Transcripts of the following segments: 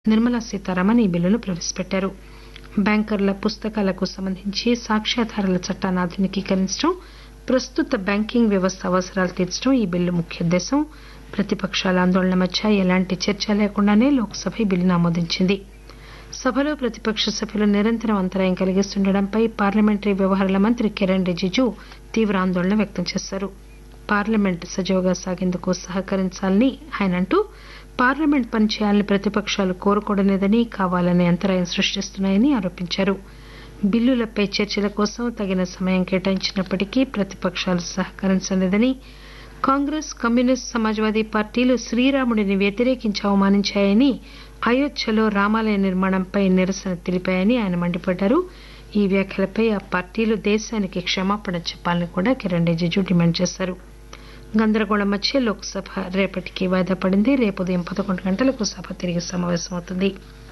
నిర్మలా సీతారామన్ ఈ బిల్లును ప్రవేశపెట్టారు బ్యాంకర్ల పుస్తకాలకు సంబంధించి సాక్ష్యాధారాల చట్టాన్ని ఆధునికీకరించడం ప్రస్తుత బ్యాంకింగ్ వ్యవస్థ అవసరాలు తీర్చడం ఈ బిల్లు ముఖ్య ఉద్దేశం ప్రతిపకాల ఆందోళన మధ్య ఎలాంటి చర్చ లేకుండానే లోక్సభ ఈ బిల్లును ఆమోదించింది సభలో ప్రతిపక్ష సభ్యులు నిరంతరం అంతరాయం కలిగిస్తుండటంపై పార్లమెంటరీ వ్యవహారాల మంత్రి కిరణ్ రిజిజు తీవ్ర ఆందోళన వ్యక్తం చేశారు పార్లమెంట్ సజావుగా సాగేందుకు సహకరించాలని ఆయన అంటూ పార్లమెంట్ పనిచేయాలని ప్రతిపకాలు కోరుకోవడం లేదని కావాలనే అంతరాయం సృష్టిస్తున్నాయని ఆరోపించారు బిల్లులపై చర్చల కోసం తగిన సమయం కేటాయించినప్పటికీ ప్రతిపకాలు సహకరించలేదని కాంగ్రెస్ కమ్యూనిస్ట్ సమాజ్వాదీ పార్టీలు శ్రీరాముడిని వ్యతిరేకించి అవమానించాయని అయోధ్యలో రామాలయ నిర్మాణంపై నిరసన తెలిపాయని ఆయన మండిపడ్డారు ఈ వ్యాఖ్యలపై ఆ పార్టీలు దేశానికి క్షమాపణ చెప్పాలని కూడా కిరణ్ రిజిజు డిమాండ్ చేశారు గందరగోళం మధ్య లోక్సభ రేపటికి వాయిదా పడింది రేపు ఉదయం పదకొండు గంటలకు సభ తిరిగి సమావేశమవుతుంది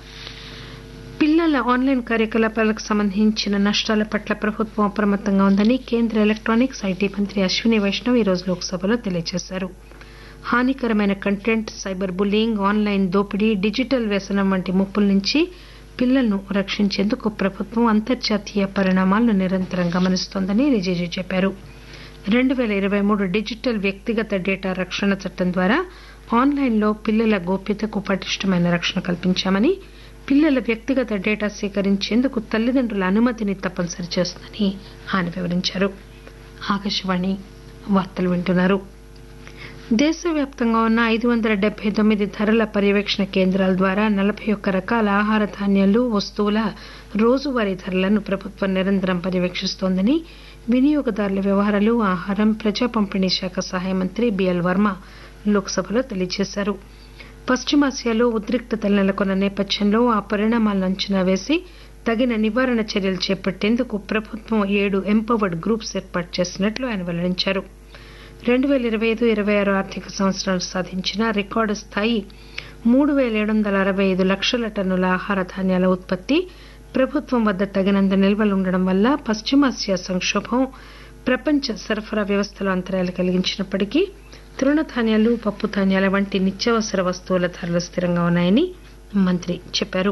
పిల్లల ఆన్లైన్ కార్యకలాపాలకు సంబంధించిన నష్టాల పట్ల ప్రభుత్వం అప్రమత్తంగా ఉందని కేంద్ర ఎలక్టానిక్స్ ఐటీ మంత్రి అశ్విని వైష్ణవ్ ఈరోజు లోక్సభలో తెలియజేశారు హానికరమైన కంటెంట్ సైబర్ బుల్లింగ్ ఆన్లైన్ దోపిడీ డిజిటల్ వ్యసనం వంటి ముప్పుల నుంచి పిల్లలను రక్షించేందుకు ప్రభుత్వం అంతర్జాతీయ పరిణామాలను నిరంతరం గమనిస్తోందని రిజిజు చెప్పారు రెండు పేల ఇరవై మూడు డిజిటల్ వ్యక్తిగత డేటా రక్షణ చట్టం ద్వారా ఆన్లైన్లో పిల్లల గోప్యతకు పటిష్టమైన రక్షణ కల్పించామని పిల్లల వ్యక్తిగత డేటా సేకరించేందుకు తల్లిదండ్రుల అనుమతిని తప్పనిసరి చేస్తుందని ఆయన వివరించారు ఆకాశవాణి వార్తలు వింటున్నారు దేశవ్యాప్తంగా ఉన్న ఐదు వందల డెబ్బై తొమ్మిది ధరల పర్యవేక్షణ కేంద్రాల ద్వారా నలభై ఒక్క రకాల ఆహార ధాన్యాలు వస్తువుల రోజువారీ ధరలను ప్రభుత్వం నిరంతరం పర్యవేక్షిస్తోందని వినియోగదారుల వ్యవహారాలు ఆహారం ప్రజా పంపిణీ శాఖ సహాయ మంత్రి బిఎల్ వర్మ లోక్సభలో తెలియజేశారు పశ్చిమాసియాలో ఉద్రిక్తతలు నెలకొన్న నేపథ్యంలో ఆ పరిణామాలను అంచనా వేసి తగిన నివారణ చర్యలు చేపట్టేందుకు ప్రభుత్వం ఏడు ఎంపవర్డ్ గ్రూప్స్ ఏర్పాటు చేసినట్లు ఆయన వెల్లడించారు రెండు పేల ఇరవై ఐదు ఇరవై ఆరు ఆర్థిక సంవత్సరాలు సాధించిన రికార్డు స్థాయి మూడు పేల ఏడు వందల అరవై ఐదు లక్షల టన్నుల ఆహార ధాన్యాల ఉత్పత్తి ప్రభుత్వం వద్ద తగినంత నిల్వలు ఉండడం వల్ల పశ్చిమాసియా సంక్షోభం ప్రపంచ సరఫరా వ్యవస్థలో అంతరాయాలు కలిగించినప్పటికీ తృణధాన్యాలు పప్పు ధాన్యాల వంటి నిత్యావసర వస్తువుల ధరలు స్థిరంగా ఉన్నాయని మంత్రి చెప్పారు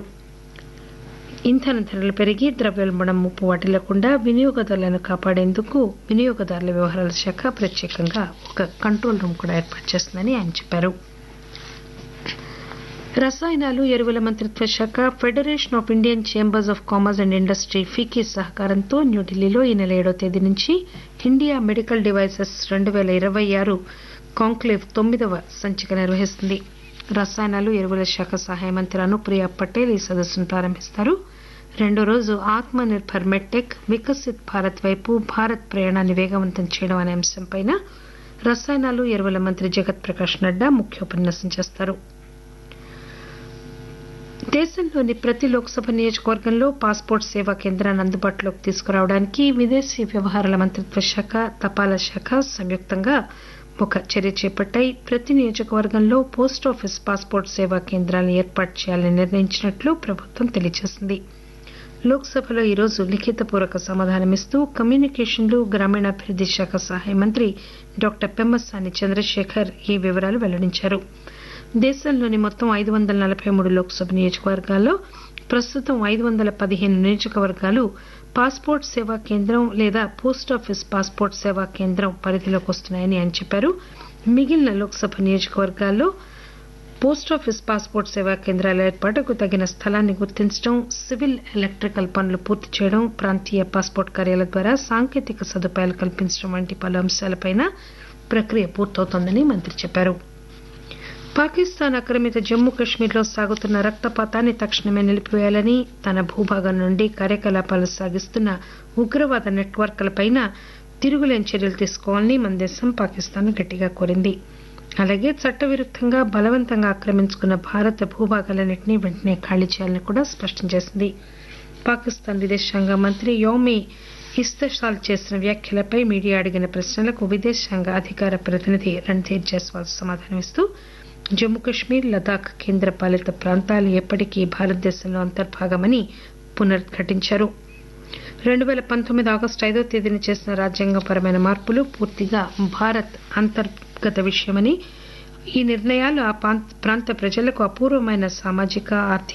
ఇంధన ధరలు పెరిగి ద్రవ్యోల్బణం ముప్పు వాటిల్లకుండా వినియోగదారులను కాపాడేందుకు వినియోగదారుల వ్యవహారాల శాఖ ప్రత్యేకంగా ఒక కంట్రోల్ రూమ్ కూడా ఏర్పాటు చేస్తుందని ఆయన చెప్పారు రసాయనాలు ఎరువుల మంత్రిత్వ శాఖ federation of Indian chambers of commerce and industry FICCI సహకారంతో న్యూఢిల్లీలో ఈ నెల ఏడో తేదీ నుంచి ఇండియా మెడికల్ డివైసెస్ రెండు పేల ఇరవై ఆరు కాంక్లేవ్ తొమ్మిదవ సంచిక నిర్వహిస్తుంది రసాయనాలు ఎరువుల శాఖ సహాయ మంత్రి అనుప్రియ పటేల్ ఈ సదస్సును ప్రారంభిస్తారు రెండో రోజు ఆత్మ నిర్భర్ మెట్టెక్ వికసిత్ భారత్ వైపు భారత్ ప్రయాణాన్ని వేగవంతం చేయడం అనే అంశంపై రసాయనాలు ఎరువుల మంత్రి జగత్ ప్రకాష్ నడ్డా ముఖ్య ఉపన్యాసం చేస్తారు దేశంలోని ప్రతి లోక్సభ నియోజకవర్గంలో పాస్పోర్ట్ సేవా కేంద్రాన్ని అందుబాటులోకి తీసుకురావడానికి విదేశీ వ్యవహారాల మంత్రిత్వ శాఖ తపాలా శాఖ సంయుక్తంగా ఒక చర్య చేపట్టాయి ప్రతి నియోజకవర్గంలో పోస్టాఫీస్ పాస్పోర్ట్ సేవా కేంద్రాలను ఏర్పాటు చేయాలని నిర్ణయించినట్లు ప్రభుత్వం తెలియజేసింది లోక్సభలో ఈరోజు లిఖితపూర్వక సమాధానమిస్తూ కమ్యూనికేషన్లు గ్రామీణాభివృద్ది శాఖ సహాయ మంత్రి డాక్టర్ పెమ్మసాని చంద్రశేఖర్ ఈ వివరాలు వెల్లడించారు దేశంలోని మొత్తం ఐదు వందల నలభై మూడు లోక్సభ నియోజకవర్గాల్లో ప్రస్తుతం ఐదు వందల పదిహేను నియోజకవర్గాలు పాస్పోర్ట్ సేవా కేంద్రం లేదా పోస్టాఫీస్ పాస్పోర్ట్ సేవా కేంద్రం పరిధిలోకి వస్తున్నాయని ఆయన చెప్పారు మిగిలిన లోక్సభ నియోజకవర్గాల్లో పోస్టాఫీస్ పాస్పోర్ట్ సేవా కేంద్రాల ఏర్పాటుకు తగిన స్థలాన్ని గుర్తించడం సివిల్ ఎలక్ట్రికల్ పనులు పూర్తి చేయడం ప్రాంతీయ పాస్పోర్ట్ కార్యాలయ ద్వారా సాంకేతిక సదుపాయాలు కల్పించడం వంటి పలు అంశాలపై ప్రక్రియ పూర్తవుతోందని మంత్రి చెప్పారు పాకిస్తాన్ ఆక్రమిత జమ్మూ కశ్మీర్లో సాగుతున్న రక్తపాతాన్ని తక్షణమే నిలిపివేయాలని తన భూభాగం నుండి కార్యకలాపాలు సాగిస్తున్న ఉగ్రవాద నెట్వర్క్లపై తిరుగులేని చర్యలు తీసుకోవాలని మన దేశం పాకిస్తాన్ గట్టిగా కోరింది అలాగే చట్టవిరుద్దంగా బలవంతంగా ఆక్రమించుకున్న భారత భూభాగాలన్నింటినీ వెంటనే ఖాళీ చేయాలని కూడా స్పష్టం చేసింది పాకిస్తాన్ విదేశాంగ మంత్రి యోమి ఇస్తషాల్ చేసిన వ్యాఖ్యలపై మీడియా అడిగిన ప్రశ్నలకు విదేశాంగ అధికార ప్రతినిధి రణ్ధీర్ జైస్వాల్ సమాధానమిస్తూ జమ్మూ కశ్మీర్ లదాఖ్ కేంద్ర పాలిత ప్రాంతాలు ఎప్పటికీ భారతదేశంలో అంతర్భాగమని పునరుద్ఘాటించారు రెండు పేల పంతొమ్మిది ఆగస్టు ఐదో తేదీన చేసిన రాజ్యాంగపరమైన మార్పులు పూర్తిగా భారత్ అంతర్గత విషయమని ఈ నిర్ణయాలు ఆ ప్రాంత ప్రజలకు అపూర్వమైన సామాజిక ఆర్థిక